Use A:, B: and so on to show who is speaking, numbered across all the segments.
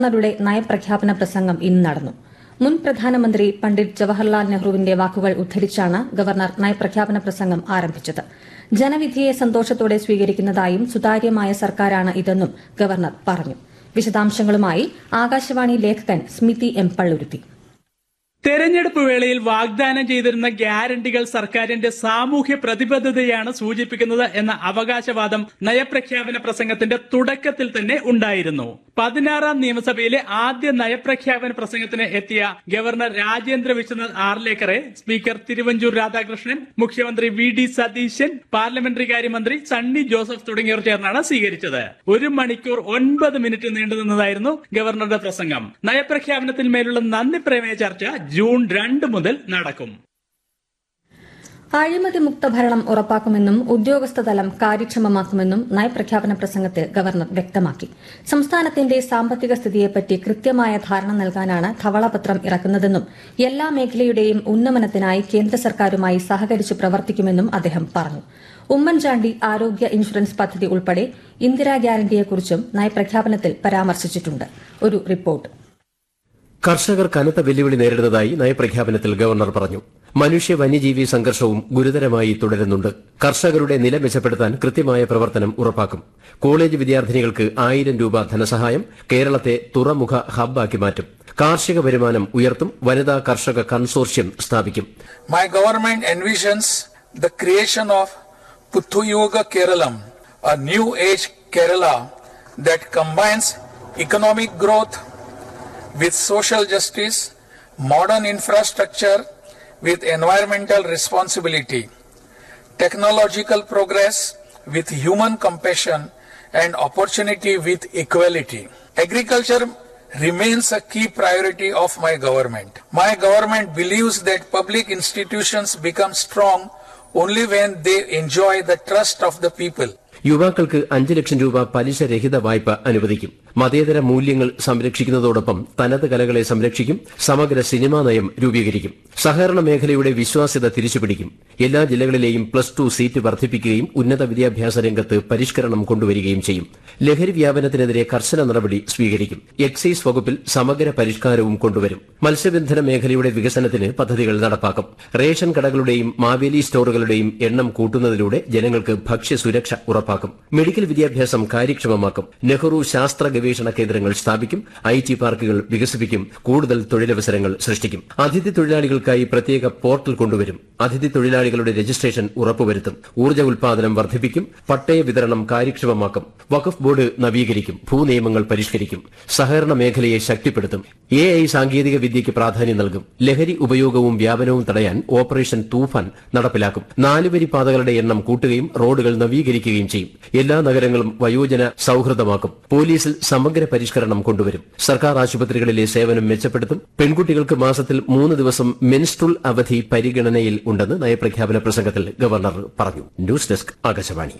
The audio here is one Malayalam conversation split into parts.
A: ഗവർണറുടെ നയപ്രഖ്യാപന പ്രസംഗം ഇന്ന് നടന്നു മുൻ പ്രധാനമന്ത്രി പണ്ഡിറ്റ് ജവഹർലാൽ നെഹ്റുവിന്റെ വാക്കുകൾ ഉദ്ധരിച്ചാണ് ഗവർണർ നയപ്രഖ്യാപന പ്രസംഗം ആരംഭിച്ചത് ജനവിധിയെ സന്തോഷത്തോടെ സ്വീകരിക്കുന്നതായും സുതാര്യമായ സർക്കാരാണ് ഇതെന്നും ഗവർണർ പറഞ്ഞു വിശദാംശങ്ങളുമായി ആകാശവാണി ലേഖകൻ സ്മിതി എം പള്ളുരുത്തി
B: തെരഞ്ഞെടുപ്പ് വേളയിൽ വാഗ്ദാനം ചെയ്തിരുന്ന ഗ്യാരണ്ടികൾ സർക്കാരിന്റെ സാമൂഹ്യ പ്രതിബദ്ധതയാണ് സൂചിപ്പിക്കുന്നത് എന്ന അവകാശവാദം നയപ്രഖ്യാപന പ്രസംഗത്തിന്റെ തുടക്കത്തിൽ തന്നെ ഉണ്ടായിരുന്നു പതിനാറാം നിയമസഭയിലെ ആദ്യ നയപ്രഖ്യാപന പ്രസംഗത്തിന് എത്തിയ ഗവർണർ രാജേന്ദ്ര വിശ്വനാഥ് ആർലേക്കറെ സ്പീക്കർ തിരുവഞ്ചൂർ രാധാകൃഷ്ണൻ മുഖ്യമന്ത്രി വി ഡി സതീശൻ പാർലമെന്ററി കാര്യമന്ത്രി സണ്ണി ജോസഫ് തുടങ്ങിയവർ ചേർന്നാണ് സ്വീകരിച്ചത് ഒരു മണിക്കൂർ ഒൻപത് മിനിറ്റ് നീണ്ടുനിന്നതായിരുന്നു ഗവർണറുടെ പ്രസംഗം നയപ്രഖ്യാപനത്തിന്മേലുള്ള നന്ദി പ്രമേയ ചർച്ച ജൂൺ രണ്ട് മുതൽ നടക്കും
A: അഴിമതി മുക്ത ഭരണം ഉറപ്പാക്കുമെന്നും ഉദ്യോഗസ്ഥ തലം കാര്യക്ഷമമാക്കുമെന്നും നയപ്രഖ്യാപന പ്രസംഗത്തിൽ ഗവർണർ വ്യക്തമാക്കി സംസ്ഥാനത്തിന്റെ സാമ്പത്തിക സ്ഥിതിയെപ്പറ്റി കൃത്യമായ ധാരണ നൽകാനാണ് ധവളപത്രം ഇറക്കുന്നതെന്നും എല്ലാ മേഖലയുടെയും ഉന്നമനത്തിനായി കേന്ദ്ര സർക്കാരുമായി സഹകരിച്ച് പ്രവർത്തിക്കുമെന്നും അദ്ദേഹം പറഞ്ഞു ഉമ്മൻചാണ്ടി ആരോഗ്യ ഇൻഷുറൻസ് പദ്ധതി ഉൾപ്പെടെ ഇന്ദിരാ ഗ്യാരണ്ടിയെക്കുറിച്ചും നയപ്രഖ്യാപനത്തിൽ പരാമർശിച്ചിട്ടുണ്ട് ഒരു റിപ്പോർട്ട്
C: കർഷകർ കനത്ത വെല്ലുവിളി നേരിടുന്നതായി നയപ്രഖ്യാപനത്തിൽ ഗവർണർ പറഞ്ഞു മനുഷ്യ വന്യജീവി സംഘർഷവും ഗുരുതരമായി തുടരുന്നുണ്ട് കർഷകരുടെ നില മെച്ചപ്പെടുത്താൻ കൃത്യമായ പ്രവർത്തനം ഉറപ്പാക്കും കോളേജ് വിദ്യാർത്ഥിനികൾക്ക് ആയിരം രൂപ ധനസഹായം കേരളത്തെ തുറമുഖ ഹബ്ബാക്കി മാറ്റും കാർഷിക വരുമാനം ഉയർത്തും വനിതാ കർഷക കൺസോർഷ്യം സ്ഥാപിക്കും
D: My government envisions the creation of Puthuyuga Keralam, a new age Kerala that combines economic growth with social justice, modern infrastructure with environmental responsibility, technological progress with human compassion, and opportunity with equality. Agriculture remains a key priority of my government. My government believes that public institutions become strong only when they enjoy the trust of the people.
C: യുവാക്കൾക്ക് അഞ്ച് ലക്ഷം രൂപ പലിശരഹിത വായ്പ അനുവദിക്കും മതേതര മൂല്യങ്ങൾ സംരക്ഷിക്കുന്നതോടൊപ്പം തനത് കലകളെ സംരക്ഷിക്കും സമഗ്ര സിനിമാ നയം രൂപീകരിക്കും സഹകരണ മേഖലയുടെ വിശ്വാസ്യത തിരിച്ചുപിടിക്കും എല്ലാ ജില്ലകളിലെയും പ്ലസ് ടു സീറ്റ് വർദ്ധിപ്പിക്കുകയും ഉന്നത വിദ്യാഭ്യാസ രംഗത്ത് പരിഷ്കരണം കൊണ്ടുവരികയും ചെയ്യും ലഹരി വ്യാപനത്തിനെതിരെ കർശന നടപടി സ്വീകരിക്കും എക്സൈസ് വകുപ്പിൽ സമഗ്ര പരിഷ്കാരവും കൊണ്ടുവരും മത്സ്യബന്ധന മേഖലയുടെ വികസനത്തിന് പദ്ധതികൾ നടപ്പാക്കും റേഷൻ കടകളുടെയും മാവേലി സ്റ്റോറുകളുടെയും എണ്ണം കൂട്ടുന്നതിലൂടെ ജനങ്ങൾക്ക് ഭക്ഷ്യസുരക്ഷ ഉറപ്പാക്കും മെഡിക്കൽ വിദ്യാഭ്യാസം കാര്യക്ഷമമാക്കും നെഹ്റു ശാസ്ത്ര ഗവേഷണ കേന്ദ്രങ്ങൾ സ്ഥാപിക്കും ഐ ടി പാർക്കുകൾ വികസിപ്പിക്കും കൂടുതൽ തൊഴിലവസരങ്ങൾ സൃഷ്ടിക്കും അതിഥി തൊഴിലാളികൾക്കായി പ്രത്യേക പോർട്ടൽ കൊണ്ടുവരും അതിഥി തൊഴിലാളികളുടെ രജിസ്ട്രേഷൻ ഉറപ്പുവരുത്തും ഊർജ്ജ ഉൽപാദനം വർദ്ധിപ്പിക്കും പട്ടയ വിതരണം കാര്യക്ഷമമാക്കും വഖഫ് ബോർഡ് നവീകരിക്കും ഭൂനിയമങ്ങൾ പരിഷ്കരിക്കും സഹകരണ മേഖലയെ ശക്തിപ്പെടുത്തും എ ഐ സാങ്കേതിക വിദ്യയ്ക്ക് പ്രാധാന്യം നൽകും ലഹരി ഉപയോഗവും വ്യാപനവും തടയാൻ ഓപ്പറേഷൻ തൂഫാൻ നടപ്പിലാക്കും നാലുവരി പാതകളുടെ എണ്ണം കൂട്ടുകയും റോഡുകൾ നവീകരിക്കുകയും ചെയ്യും എല്ലാ നഗരങ്ങളും വയോജന സൌഹൃദമാക്കും പോലീസിൽ സമഗ്ര പരിഷ്കരണം കൊണ്ടുവരും സർക്കാർ ആശുപത്രികളിലെ സേവനം മെച്ചപ്പെടുത്തും പെൺകുട്ടികൾക്ക് മാസത്തിൽ മൂന്ന് ദിവസം മെൻസ്ട്രുൽ അവധി പരിഗണനയിൽ ഉണ്ടെന്ന് നയപ്രഖ്യാപന പ്രസംഗത്തിൽ ഗവർണർ പറഞ്ഞു ന്യൂസ് ഡെസ്ക് ആകാശവാണി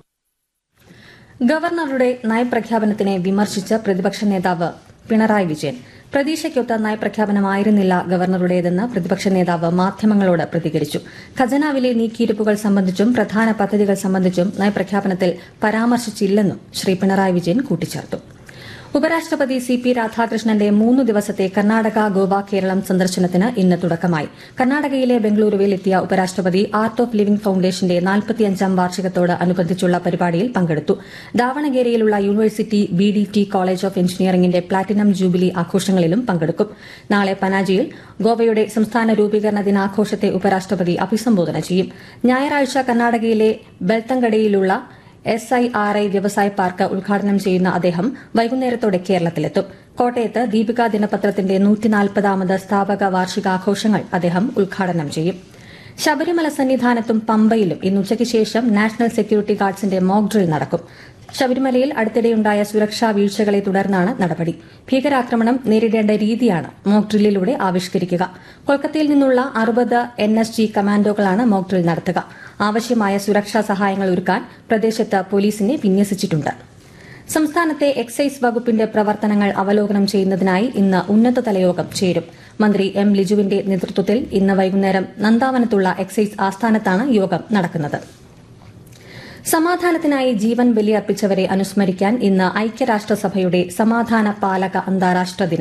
A: ഗവർണറുടെ നയപ്രഖ്യാപനത്തിനെ വിമർശിച്ച പ്രതിപക്ഷ നേതാവ് പിണറായി വിജയൻ പ്രതീക്ഷയ്ക്കൊത്ത നയപ്രഖ്യാപനമായിരുന്നില്ല ഗവർണറുടേതെന്ന് പ്രതിപക്ഷ നേതാവ് മാധ്യമങ്ങളോട് പ്രതികരിച്ചു ഖജനാവിലെ നീക്കിയിരുപ്പുകൾ സംബന്ധിച്ചും പ്രധാന പദ്ധതികൾ സംബന്ധിച്ചും നയപ്രഖ്യാപനത്തിൽ പരാമർശിച്ചില്ലെന്നും ശ്രീ പിണറായി വിജയൻ കൂട്ടിച്ചേർത്തു ഉപരാഷ്ട്രപതി സി പി രാധാകൃഷ്ണന്റെ മൂന്ന് ദിവസത്തെ കർണാടക ഗോവ കേരളം സന്ദർശനത്തിന് ഇന്ന് തുടക്കമായി കർണാടകയിലെ ബംഗളൂരുവിൽ എത്തിയ ഉപരാഷ്ട്രപതി ആർട്ട് ഓഫ് ലിവിംഗ് ഫൌണ്ടേഷന്റെ നാൽപ്പത്തിയഞ്ചാം വാർഷികത്തോട് അനുബന്ധിച്ചുള്ള പരിപാടിയിൽ പങ്കെടുത്തു ദാവണഗേരയിലുള്ള university B D T college of എഞ്ചിനീയറിംഗിന്റെ പ്ലാറ്റിനം ജൂബിലി ആഘോഷങ്ങളിലും പങ്കെടുക്കും നാളെ പനാജിയിൽ ഗോവയുടെ സംസ്ഥാന രൂപീകരണ ദിനാഘോഷത്തെ ഉപരാഷ്ട്രപതി അഭിസംബോധന ചെയ്യും ഞായറാഴ്ച കർണാടകയിലെ ബെൽത്തങ്കടയിലുള്ള എസ് ഐ ആർ ഐ വ്യവസായ പാർക്ക് ഉദ്ഘാടനം ചെയ്യുന്ന അദ്ദേഹം വൈകുന്നേരത്തോടെ കേരളത്തിലെത്തും കോട്ടയത്ത് ദീപിക ദിനപത്രത്തിന്റെ നൂറ്റിനാൽപ്പതാമത് സ്ഥാപക വാർഷികാഘോഷങ്ങൾ അദ്ദേഹം ഉദ്ഘാടനം ചെയ്യും ശബരിമല സന്നിധാനത്തും പമ്പയിലും ഇന്ന് ഉച്ചയ്ക്ക് ശേഷം നാഷണൽ സെക്യൂരിറ്റി ഗാർഡ്സിന്റെ മോക്ക് ഡ്രിൽ നടക്കും ശബരിമലയിൽ അടുത്തിടെയുണ്ടായ സുരക്ഷാ വീഴ്ചകളെ തുടർന്നാണ് നടപടി ഭീകരാക്രമണം നേരിടേണ്ട രീതിയാണ് മോക്ക് ഡ്രില്ലിലൂടെ ആവിഷ്കരിക്കുക കൊൽക്കത്തയിൽ നിന്നുള്ള അറുപത് എൻ എസ് ജി കമാൻഡോകളാണ് മോക്ക് ഡ്രിൽ നടത്തുക ആവശ്യമായ സുരക്ഷാ സഹായങ്ങൾ ഒരുക്കാൻ പ്രദേശത്ത് പോലീസിനെ വിന്യസിച്ചിട്ടുണ്ട് സംസ്ഥാനത്തെ എക്സൈസ് വകുപ്പിന്റെ പ്രവർത്തനങ്ങൾ അവലോകനം ചെയ്യുന്നതിനായി ഇന്ന് ഉന്നതതല യോഗം ചേരും മന്ത്രി എം ലിജുവിന്റെ നേതൃത്വത്തിൽ ഇന്ന് വൈകുന്നേരം നന്ദാവനത്തുള്ള എക്സൈസ് ആസ്ഥാനത്താണ് യോഗം നടക്കുന്നത് സമാധാനത്തിനായി ജീവൻ ബലിയർപ്പിച്ചവരെ അനുസ്മരിക്കാൻ ഇന്ന് ഐക്യരാഷ്ട്രസഭയുടെ സമാധാന പാലക അന്താരാഷ്ട്ര ദിനം